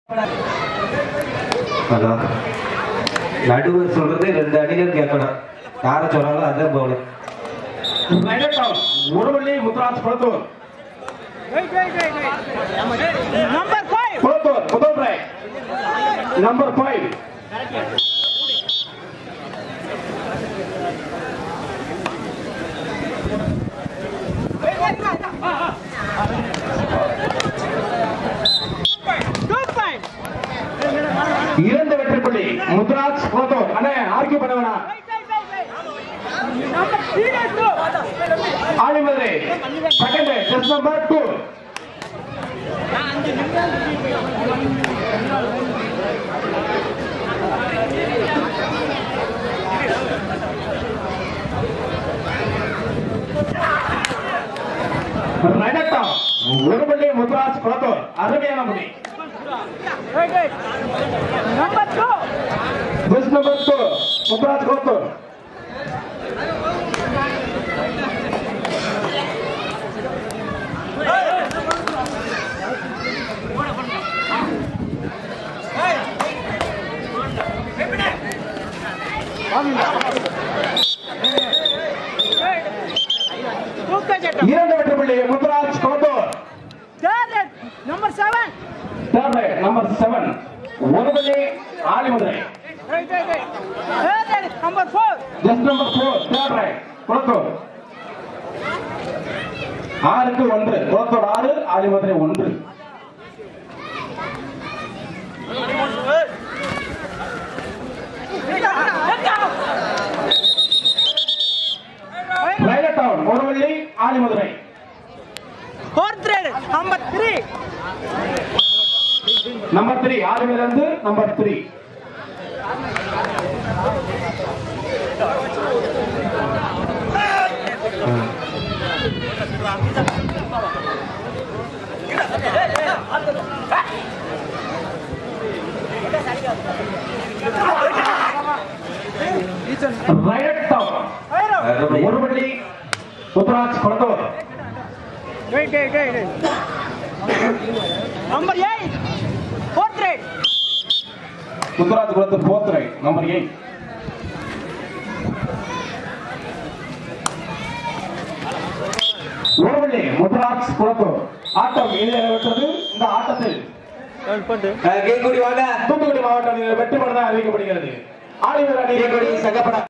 அதான் நடுவர் சொல்றது ரெண்டு அணிகள் கேட்கணும் யார சொன்னாலும் அதான் போகணும் ரைடர் டவுன் முருவள்ளி முத்துராஜ் குளத்தூர் Number five. குளத்தூர் முதல் raid number five Good five. இரண்டு வெற்றி புள்ளி முத்துராஜ் குளத்தூர் அண்ணே ஆர்கியூ பண்ண வேணாம் Right, right, right, right. Number three, let's go. Alimadurai second test number two ரைடட்டம் ஒரு புள்ளி முத்துராஜ் குளத்தூர் அருமையான புள்ளி Right, right. Number two. Test number two Muthuraj Kulathur Hook it. இரண்டு வெற்றி புள்ளி Muthuraj Kulathur Third, red. number seven. Third raid number seven ஒரு புள்ளி Alimadurai Right, right, right. Third, red. number four. Just number four third raid Kulathur ஆறுக்கு ஒன்று குளத்தூர் ஆறு ஆலிமதுரை ஒன்று ரைடர் டவுன் ஒரு வள்ளி Alimadurai Fourth, red. number three. Number three Alimadurai இருந்து நம்பர் த்ரீ ரைடர் டவுன் அருமை. ஒரு வள்ளி Muthuraj Kulathur Right, right, right, right. Number eight. Fourth, red. Muthuraj Kulathur fourth raid number eight ஒருவள்ளி முத்துராஜ் குளத்தூர் ஆட்டம் இடையிடப்பட்டது இந்த ஆட்டத்தில் கேக்குடி வாங்க தூத்துக்குடி மாவட்டம் வெற்றி பெறதான் அறிவிக்கப்படுகிறது ஆலிவர் அணி கேக்குடி சங்கப்பட